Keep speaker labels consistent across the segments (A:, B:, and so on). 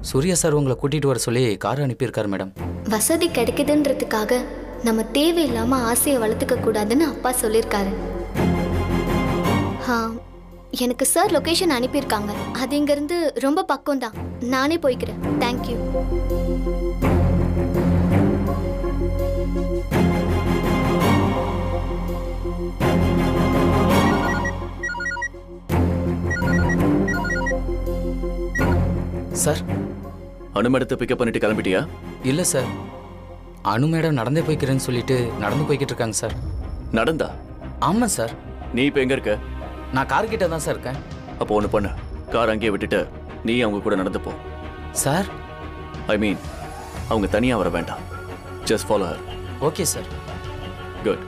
A: Surya sir உங்களை கூட்டிகிட்டு வர சொல்லி கார் அனுப்பியிருக்காரு மேடம்
B: வசதி கிடைக்குதுன்றதுக்காக நம்ம தேவையில்லாம ஆசையை வளர்த்துக்க கூடாதுன்னு அப்பா சொல்லியிருக்காரு ஆ, எனக்கு சார் லொகேஷன் அனுப்பியிருக்காங்க அது இங்கிருந்து ரொம்ப பக்கம் தான் நானே போய்க்கிறேன் தேங்க்யூ
A: சார்
C: அனு மேடத்தை பிக்கப் பண்ணிட்டு கிளம்பிட்டியா
A: இல்லை சார் அனு மேடம் நடந்தே போய்க்கிறேன்னு சொல்லிட்டு நடந்து போய்கிட்டு இருக்காங்க சார்
C: நடந்தா
A: ஆமாம் சார்
C: நீ இப்போ எங்க இருக்க
A: நான் கார் கிட்ட தான் சார் இருக்கேன்
C: அப்போ ஒன்று பண்ணு கார் அங்கேயே விட்டுட்டு நீ அவங்க கூட நடந்து போ
A: சார்
C: ஐ மீன் அவங்க தனியாக வர வேண்டாம் just follow her
A: okay sir
C: good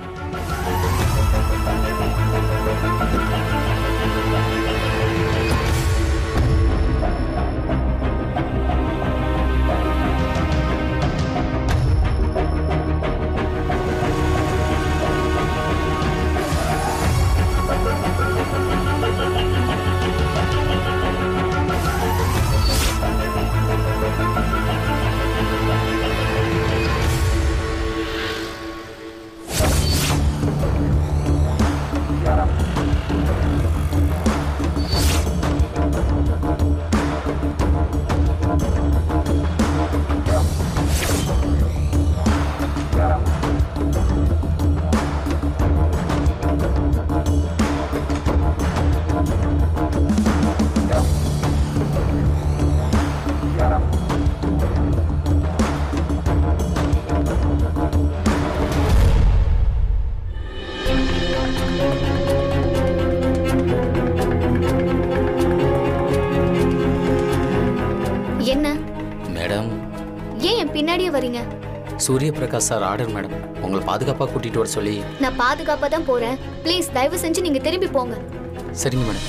B: என்ன
A: மேடம்
B: ஏன் என் பின்னாடியே வரீங்க
A: சூரிய பிரகாஷ் சார் ஆர்டர் மேடம் உங்களை பாதுகாப்பாக கூட்டிகிட்டு வர சொல்லி
B: நான் பாதுகாப்பாக தான் போறேன் ப்ளீஸ் தயவு செஞ்சு நீங்க திரும்பி போங்க
A: சரிங்க மேடம்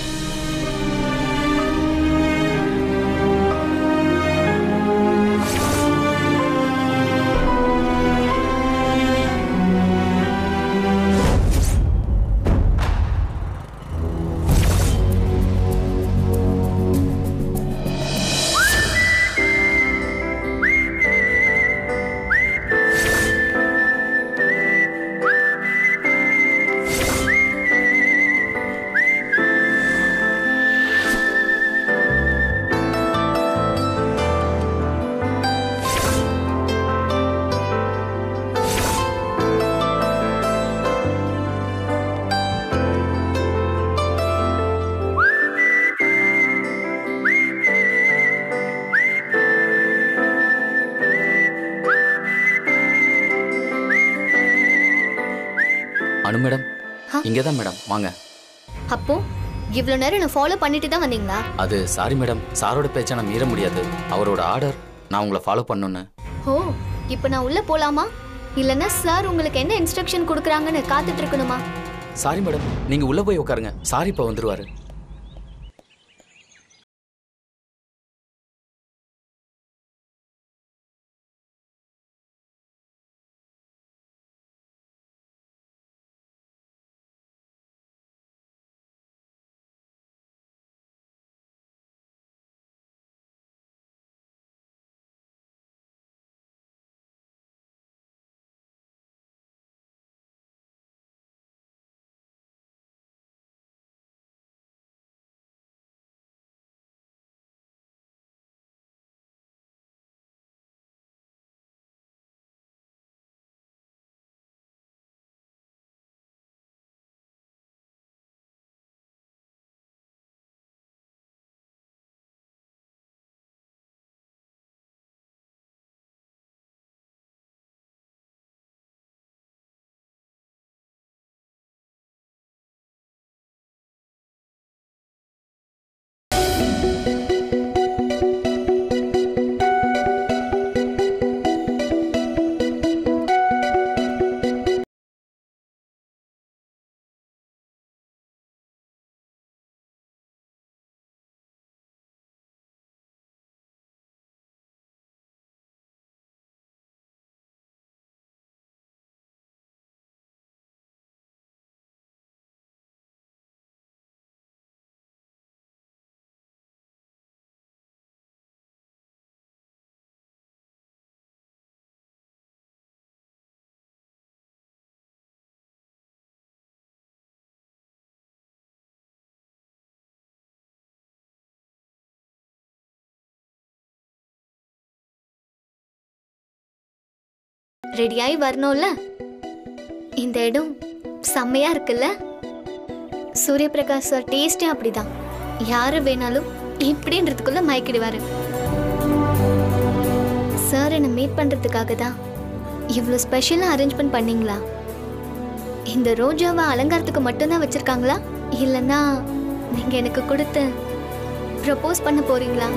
A: அனு மேடம்
B: ஆ?
A: இங்கே தான் மேடம் வாங்க
B: அப்போ இவ்வளோ நேரம் நான் ஃபாலோ பண்ணிட்டு தான் வந்தீங்களா
A: அது சாரி மேடம் சாரோட பேச்சை நான் மீற முடியாது அவரோட ஆர்டர் நான் உங்களை ஃபாலோ பண்ணணுன்னு
B: ஓ இப்போ நான் உள்ள போலாமா இல்லைன்னா சார் உங்களுக்கு என்ன இன்ஸ்ட்ரக்ஷன் கொடுக்குறாங்கன்னு காத்துட்டு இருக்கணுமா
A: சாரி மேடம் நீங்கள் உள்ளே போய் உட்காருங்க சாரி இப்போ வந்துருவாரு
B: ரெடியாகி வரணும்ல இந்த இடம் செம்மையா இருக்குல்ல சூரியபிரகாஷ் சார் டேஸ்டே அப்படிதான் யாரு வேணாலும் இப்படின்றதுக்குள்ள மயக்கிடுவாரு சார் என்னை மீட் பண்றதுக்காக தான் இவ்வளோ ஸ்பெஷலாக அரேஞ்ச்மெண்ட் பண்ணீங்களா இந்த ரோஜாவை அலங்காரத்துக்கு மட்டும்தான் வச்சிருக்காங்களா இல்லைன்னா நீங்க எனக்கு கொடுத்து ப்ரப்போஸ் பண்ண போறீங்களா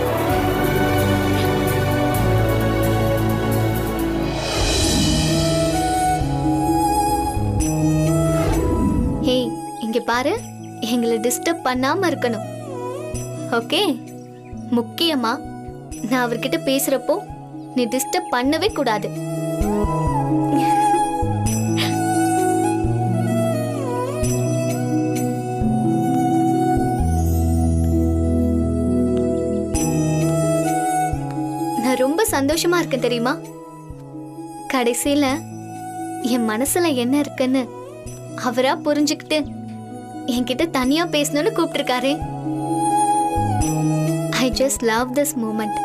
B: ஹேய் இங்க பாரு எங்களை டிஸ்டர்ப் பண்ணாம இருக்கணும் ஓகே முக்கியமா நான் அவர்கிட்ட பேசுறப்போ நீ டிஸ்டர்ப் பண்ணவே கூடாது நான் ரொம்ப சந்தோஷமா இருக்கேன் தெரியுமா கடைசியில என் மனசுல என்ன இருக்குன்னு அவரா புரிஞ்சுக்கிட்டு என்கிட்ட தனியா பேசணும்னு கூப்பிட்டிருக்காரே I just love this moment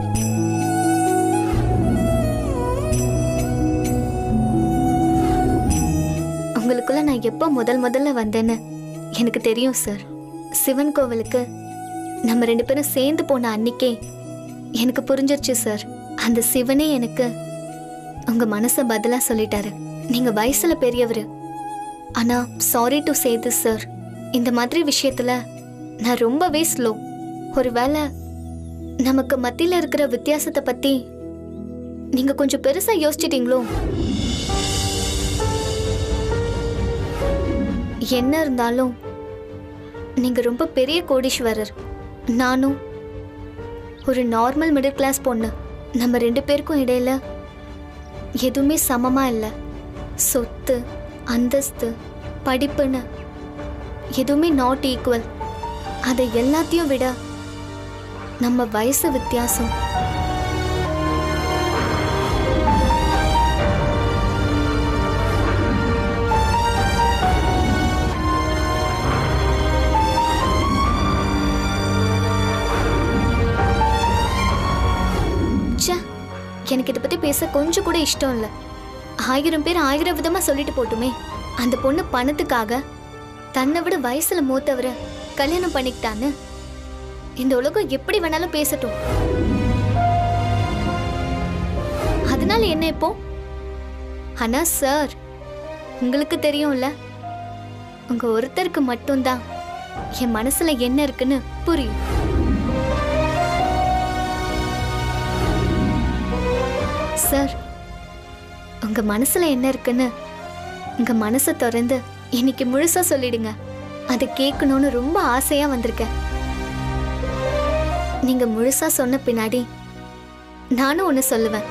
B: உங்களுக்குள்ள நான் எப்போ முதல் முதல்ல வந்தேன்னு எனக்கு தெரியும் சார் சிவன் கோவிலுக்கு நம்ம ரெண்டு பேரும் சேர்ந்து போன அன்னிக்கே எனக்கு புரிஞ்சிருச்சு சார் அந்த சிவனே எனக்கு உங்க மனச பதிலா சொல்லிட்டாரு நீங்க வயசுல பெரியவர் ஆனா sorry to say this sir இந்த மாதிரி விஷயத்துல நான் ரொம்பவே ஸ்லோ ஒருவேளை நமக்கு மத்தியில இருக்கிற வித்தியாசத்தை பத்தி நீங்க கொஞ்சம் பெருசா யோசிச்சிட்டீங்களோ என்ன இருந்தாலும் நீங்க ரொம்ப பெரிய கோடீஸ்வரர் நானும் ஒரு நார்மல் மிடில் கிளாஸ் பொண்ணு நம்ம ரெண்டு பேருக்கும் இடையில எதுவுமே சமமா இல்லை சொத்து அந்தஸ்து படிப்புன்னு எதுவுமே நாட் ஈக்குவல் அதை எல்லாத்தையும் விட நம்ம வயசு வித்தியாசம் ச்சே எனக்கு இதை பத்தி பேச கொஞ்சம் கூட இஷ்டம் இல்லை ஆயிரம் பேர் ஆயிரம் விதமா சொல்லிட்டு போட்டுமே அந்த பொண்ணு பணத்துக்காக தன்னை விட வயசுல மூத்தவரை கல்யாணம் பண்ணிக்கிட்டான்னு இந்த உலகம் எப்படி வேணாலும் பேசட்டும் அதனால என்ன இப்போ ஆனா சார் உங்களுக்கு தெரியும்ல உங்க ஒருத்தருக்கு மட்டும்தான் என் மனசுல என்ன இருக்குன்னு புரியும் சார் உங்க மனசுல என்ன இருக்குன்னு உங்க மனசை திறந்து இன்னைக்கு முழுசா சொல்லிடுங்க அதை கேட்கணும்னு ரொம்ப ஆசையா வந்திருக்கேன் நீங்க முழுசா சொன்ன பின்னாடி நானும் ஒன்று சொல்லுவேன்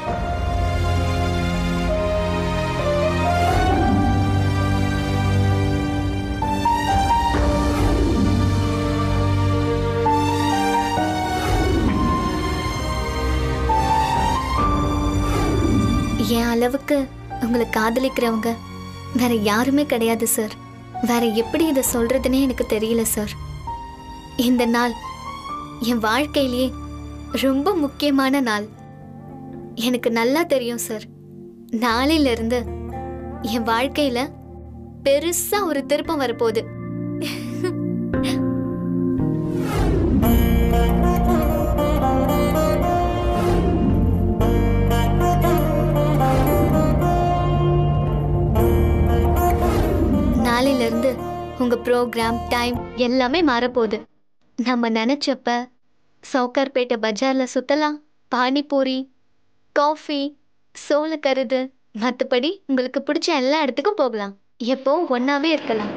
B: என் அளவுக்கு உங்களை காதலிக்கிறவங்க வேற யாருமே கிடையாது சார் வேற எப்படி இதை சொல்றதுன்னே எனக்கு தெரியல சார் இந்த நாள் என் வாழ்க்கையிலேயே ரொம்ப முக்கியமான நாள் எனக்கு நல்லா தெரியும் சார் நாளையில இருந்து என் வாழ்க்கையில பெருசா ஒரு திருப்பம் வரப்போகுது நாளையில இருந்து உங்க ப்ரோக்ராம் டைம் எல்லாமே மாறப்போகுது நம்ம நினைச்சப்ப சவுக்கார்பேட்டை பஜார்ல சுத்தலாம் பானிபூரி காஃபி சோளக்கருது மற்றபடி உங்களுக்கு பிடிச்ச எல்லா இடத்துக்கும் போகலாம் எப்போ ஒன்னாவே இருக்கலாம்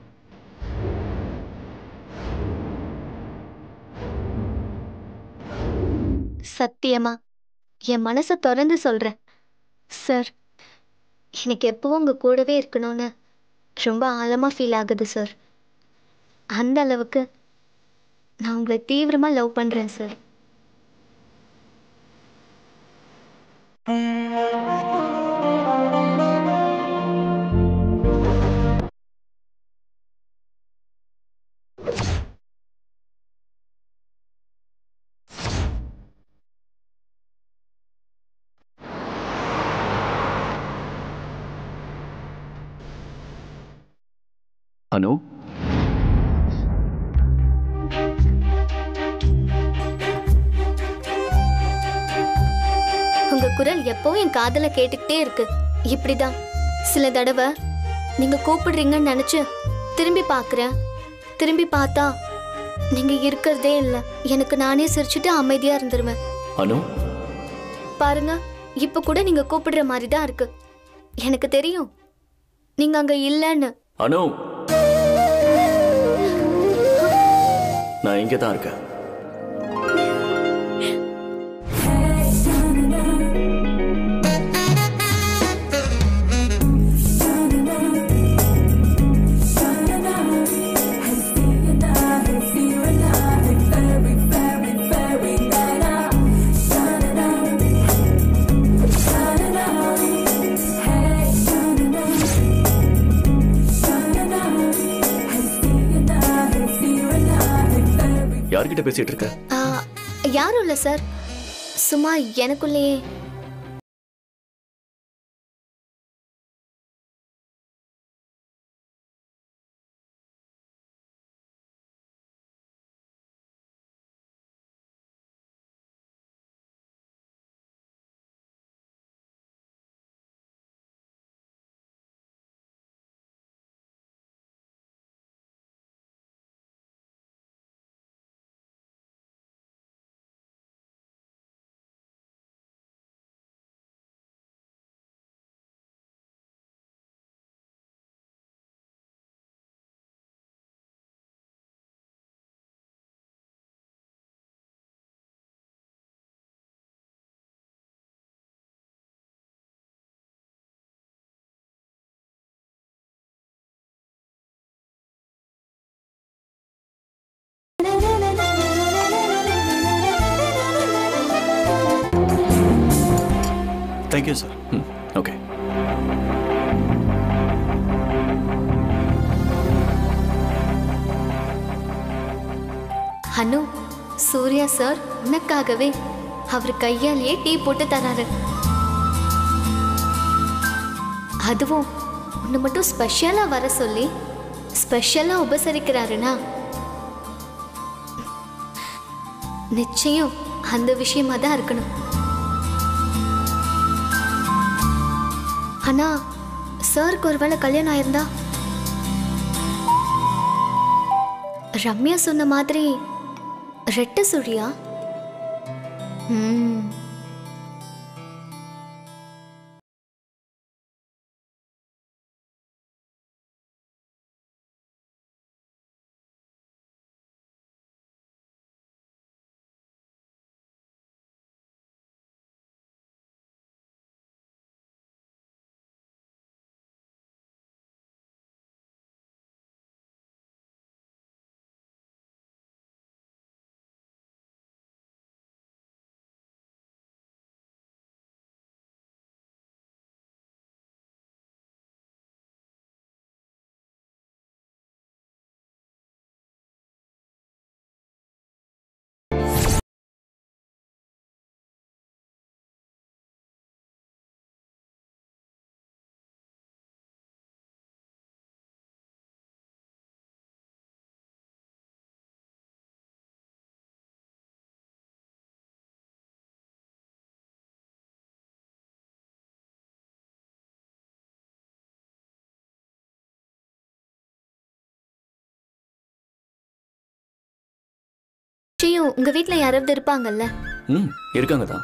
B: சத்தியமா என் மனசை திறந்து சொல்றேன் சார் எனக்கு எப்பவும் உங்க கூடவே இருக்கணும்னு ரொம்ப ஆழமா ஃபீல் ஆகுது சார் அந்த அளவுக்கு நான் உங்களை தீவிரமா லவ் பண்றேன் சார்
C: அனு
B: உங்க குரல் எப்பவும் என் காதுல கேட்டுக்கிட்டே இருக்கு இப்படிதான் சில தடவை நீங்க கூப்பிடுறீங்கன்னு நினைச்சு திரும்பி பார்க்கறேன் திரும்பி பார்த்தா நீங்க இருக்கிறதே இல்ல எனக்கு நானே சிரிச்சுட்டு அமைதியா இருந்துருவேன்
C: அனு
B: பாருங்க இப்ப கூட நீங்க கூப்பிடுற மாதிரி தான் இருக்கு எனக்கு தெரியும் நீங்க அங்க இல்லைன்னு
C: அனு நான் இங்கே தான் இருக்கேன் யார்கிட்ட பேசிட்டு இருக்க
B: ஆ, யாரும் இல்ல சார் சும்மா எனக்குள்ளேயே
D: தேங்க்யூ சார்
C: ம் ஓகே
B: அனு சூர்யா சார் உனக்காகவே அவர் கையாலேயே டீ போட்டு தராரு அதுவும் உன்னை மட்டும் ஸ்பெஷலாக வர சொல்லி ஸ்பெஷலாக உபசரிக்கிறாருனா நிச்சயம் அந்த விஷயமா தான் இருக்கணும் ஆனா சாருக்கு ஒருவேளை கல்யாணம் ஆயிருந்தா ரம்யா சொன்ன மாதிரி ரெட்ட சுழியா ம் நிச்சயம் உங்க வீட்ல யாராவது இருப்பாங்கல்ல
C: ம் இருக்காங்க தான்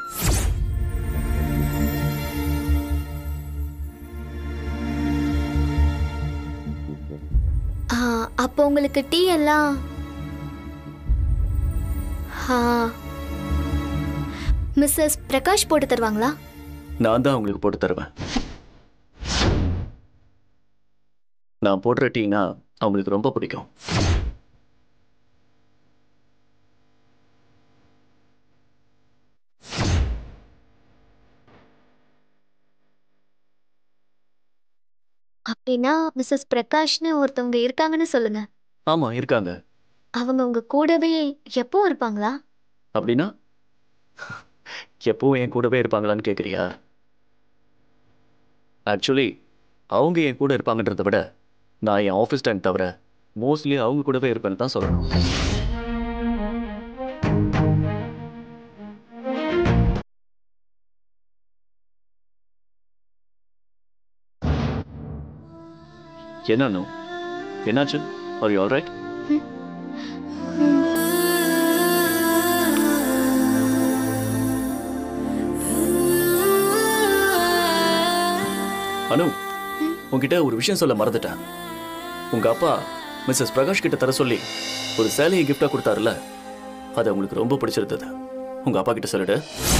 B: ஆ, அப்போ உங்களுக்கு டீ எல்லாம் ஆ, மிஸ்ஸஸ் பிரகாஷ் போட்டு தருவாங்களா
C: நான் தான் உங்களுக்கு போட்டு தருவேன் நான் போடுற டீனா அவங்களுக்கு ரொம்ப பிடிக்கும்
B: அப்படின்னா மிஸ்ஸஸ் பிரகாஷ்னு ஒருத்தவங்க இருக்காங்கன்னு சொல்லுங்க
C: ஆமா இருக்காங்க
B: அவங்க உங்க கூடவே எப்போ இருப்பாங்களா
C: அப்படின்னா எப்பவும் என் கூடவே இருப்பாங்களான்னு கேட்குறியா ஆக்சுவலி அவங்க என் கூட இருப்பாங்கன்றத விட நான் என் ஆஃபீஸ் டைம் தவிர மோஸ்ட்லி அவங்க கூடவே இருப்பேன்னு தான் சொல்லணும் என்ன அனு? என்னாச்சு are you all right Anu உன்கிட்ட ஒரு விஷயம் சொல்ல மறந்துட்டேன் உங்க அப்பா மிஸ்ஸஸ் பிரகாஷ் கிட்ட தர சொல்லி ஒரு சேலையை கிஃப்டா கொடுத்தாருல அது உங்களுக்கு ரொம்ப பிடிச்சிருந்தது உங்க அப்பா கிட்ட சொல்லிடு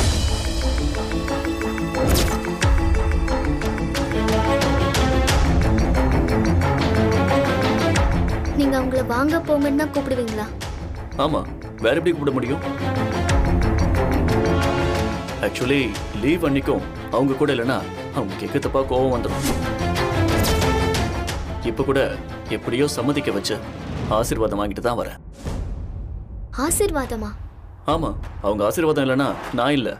B: நீங்க அவங்கள வாங்க போங்கன்னு தான் கூப்பிடுவீங்களா
C: ஆமா வேற எப்படி கூப்பிட முடியும் ஆக்சுவலி லீவ் அன்னைக்கும் அவங்க கூட இல்லைன்னா அவங்க கேட்க தப்பா கோவம் வந்துடும் இப்ப கூட எப்படியோ சம்மதிக்க வச்சு ஆசீர்வாதம் வாங்கிட்டு தான் வரேன்
B: ஆசீர்வாதமா
C: ஆமா அவங்க ஆசீர்வாதம் இல்லைன்னா நான் இல்லை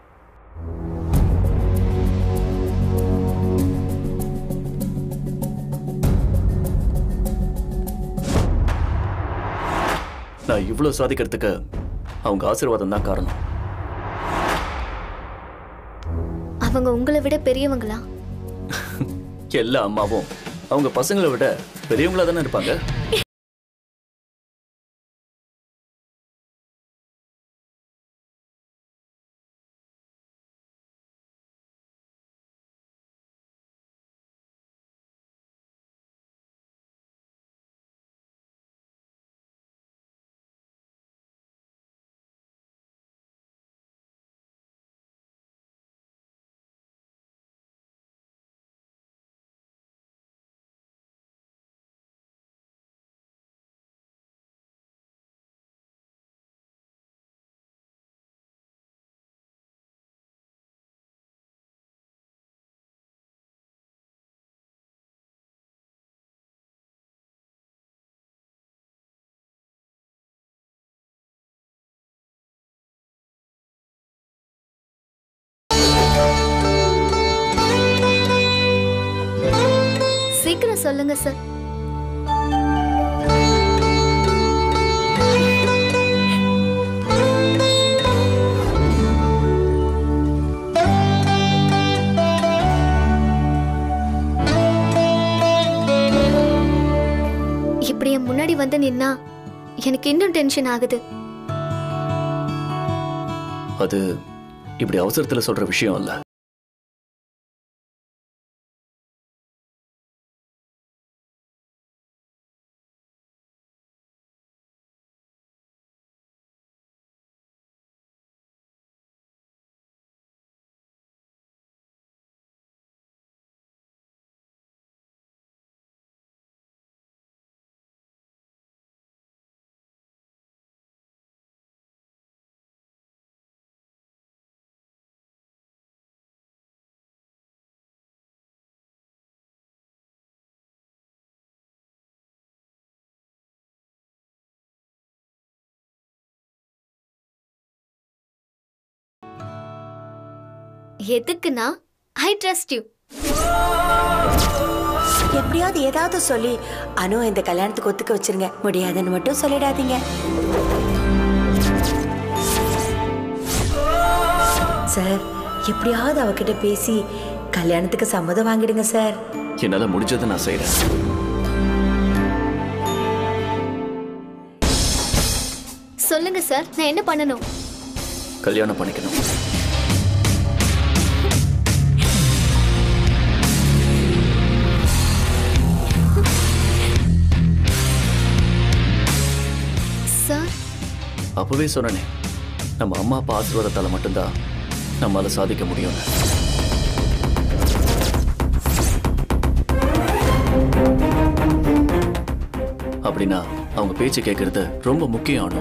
C: நான் இவ்வளோ சாதிக்கிறதுக்கு அவங்க ஆசீர்வாதம் தான் காரணம்
B: அவங்க உங்களை விட பெரியவங்களா
C: எல்லா அம்மாவும் அவங்க பசங்களை விட பெரியவங்களா தானே இருப்பாங்க
B: சீக்கிரம் சொல்லுங்க சார் இப்படி என் முன்னாடி வந்து நின்னா எனக்கு இன்னும் டென்ஷன் ஆகுது
C: அது இப்படி அவசரத்துல சொல்ற விஷயம் இல்ல
B: எதுக்குன்னா ஐ ட்ரஸ்ட் யூ
E: எப்படியாவது ஏதாவது சொல்லி அனு இந்த கல்யாணத்துக்கு ஒத்துக்க வச்சிருங்க முடியாதுன்னு மட்டும் சொல்லிடாதீங்க சார் எப்படியாவது அவகிட்ட பேசி கல்யாணத்துக்கு சம்மதம் வாங்கிடுங்க சார்
C: என்னால முடிஞ்சதை நான் செய்றேன்
B: சொல்லுங்க சார் நான் என்ன பண்ணணும்
C: கல்யாணம் பண்ணிக்கணும்
B: சார்
C: அப்பவே சொன்னனே நம்ம அம்மா அப்பா ஆசீர்வாதத்தால மட்டும்தான் நம்மளால சாதிக்க முடியும் அப்படின்னா அவங்க பேச்சு கேட்கறது ரொம்ப முக்கியம் ஆனும்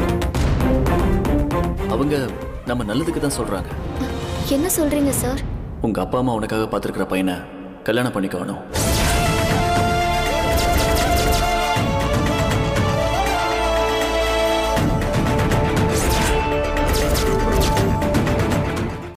C: அவங்க நம்ம நல்லதுக்கு தான் சொல்றாங்க
B: என்ன சொல்றீங்க சார்
C: உங்க அப்பா அம்மா உனக்காக பார்த்துருக்கிற பையனை கல்யாணம் பண்ணிக்கணும்